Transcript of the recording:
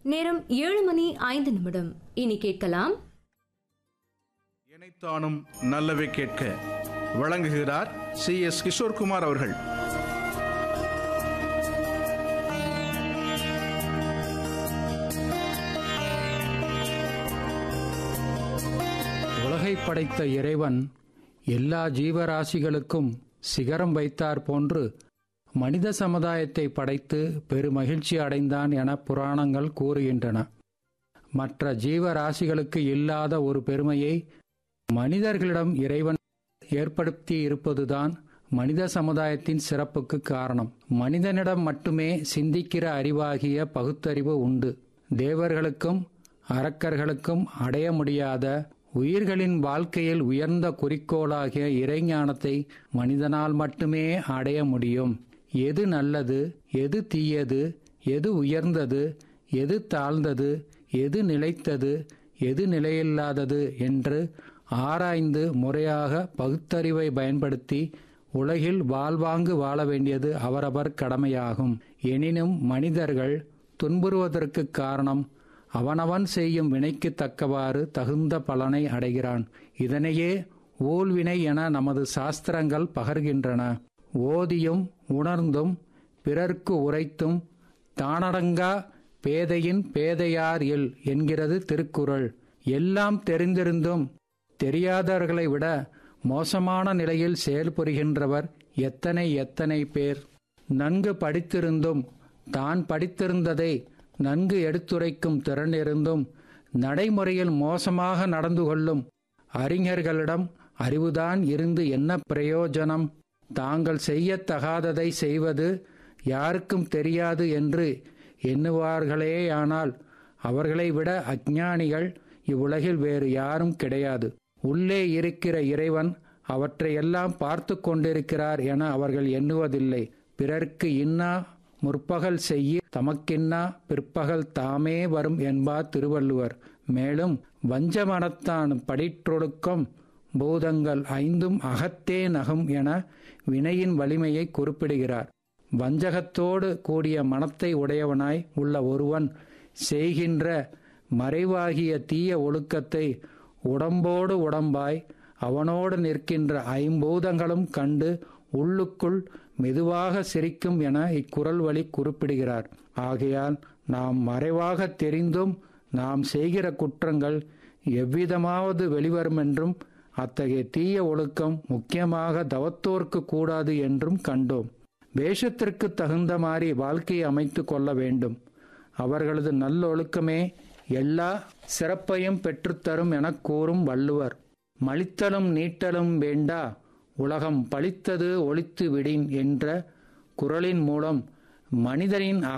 நேரம் ஏழு மணி ஐந்து நிமிடம் இனி கேட்கலாம் இணைத்தானும் நல்லவை கேட்க வழங்குகிறார் சி எஸ் கிஷோர்குமார் அவர்கள் உலகை படைத்த இறைவன் எல்லா ஜீவராசிகளுக்கும் சிகரம் வைத்தார் போன்று மனித சமுதாயத்தை படைத்து பெருமகிழ்ச்சி அடைந்தான் என புராணங்கள் கூறுகின்றன மற்ற ஜீவராசிகளுக்கு இல்லாத ஒரு பெருமையை மனிதர்களிடம் இறைவன் ஏற்படுத்தி இருப்பதுதான் மனித சமுதாயத்தின் சிறப்புக்கு காரணம் மனிதனிடம் மட்டுமே சிந்திக்கிற அறிவாகிய பகுத்தறிவு உண்டு தேவர்களுக்கும் அரக்கர்களுக்கும் அடைய முடியாத உயிர்களின் வாழ்க்கையில் உயர்ந்த குறிக்கோளாகிய இறைஞானத்தை மனிதனால் மட்டுமே அடைய முடியும் எது நல்லது எது தீயது எது உயர்ந்தது எது தாழ்ந்தது எது நிலைத்தது எது நிலையில்லாதது என்று ஆராய்ந்து முறையாக பகுத்தறிவை பயன்படுத்தி உலகில் வாழ்வாங்கு வாழ வேண்டியது அவரவர் கடமையாகும் எனினும் மனிதர்கள் துன்புறுவதற்கு காரணம் அவனவன் செய்யும் வினைக்கு தக்கவாறு தகுந்த பலனை அடைகிறான் இதனையே ஊழ்வினை என நமது சாஸ்திரங்கள் பகர்கின்றன ஓதியும் உணர்ந்தும் பிறர்க்கு உரைத்தும் தானடங்கா பேதையின் பேதையார் எல் என்கிறது திருக்குறள் எல்லாம் தெரிந்திருந்தும் தெரியாதவர்களை விட மோசமான நிலையில் செயல்புரிகின்றவர் எத்தனை எத்தனை பேர் நன்கு படித்திருந்தும் தான் படித்திருந்ததை நன்கு எடுத்துரைக்கும் திறன் இருந்தும் நடைமுறையில் மோசமாக நடந்து கொள்ளும் அறிஞர்களிடம் அறிவுதான் இருந்து என்ன பிரயோஜனம் தாங்கள் செய்யத்தகாததை செய்வது யாருக்கும் தெரியாது என்று எண்ணுவார்களேயானால் அவர்களை விட அஞ்ஞானிகள் இவ்வுலகில் வேறு யாரும் கிடையாது உள்ளே இருக்கிற இறைவன் அவற்றையெல்லாம் பார்த்து கொண்டிருக்கிறார் என அவர்கள் எண்ணுவதில்லை பிறர்க்கு இன்னா முற்பகல் செய்ய தமக்கின்னா பிற்பகல் தாமே வரும் என்பார் திருவள்ளுவர் மேலும் வஞ்சமனத்தான் படிற்றொழுக்கம் பூதங்கள் ஐந்தும் அகத்தே நகும் என வினையின் வலிமையை குறிப்பிடுகிறார் வஞ்சகத்தோடு கூடிய மனத்தை உடையவனாய் உள்ள ஒருவன் செய்கின்ற மறைவாகிய தீய ஒழுக்கத்தை உடம்போடு உடம்பாய் அவனோடு நிற்கின்ற ஐம்பூதங்களும் கண்டு உள்ளுக்குள் மெதுவாக சிரிக்கும் என இக்குறள் வழி குறிப்பிடுகிறார் ஆகையால் நாம் மறைவாக தெரிந்தும் நாம் செய்கிற குற்றங்கள் எவ்விதமாவது வெளிவரும் என்றும் அத்தகைய தீய ஒழுக்கம் முக்கியமாக தவத்தோர்க்கு கூடாது என்றும் கண்டோம் வேஷத்திற்கு தகுந்த மாதிரி வாழ்க்கையை அமைத்து கொள்ள வேண்டும் அவர்களது நல்லொழுக்கமே எல்லா சிறப்பையும் பெற்றுத்தரும் எனக் கூறும் வள்ளுவர் மலித்தலும் நீட்டலும் வேண்டா உலகம் பழித்தது ஒழித்து விடின் என்ற குரலின் மூலம் மனிதனின்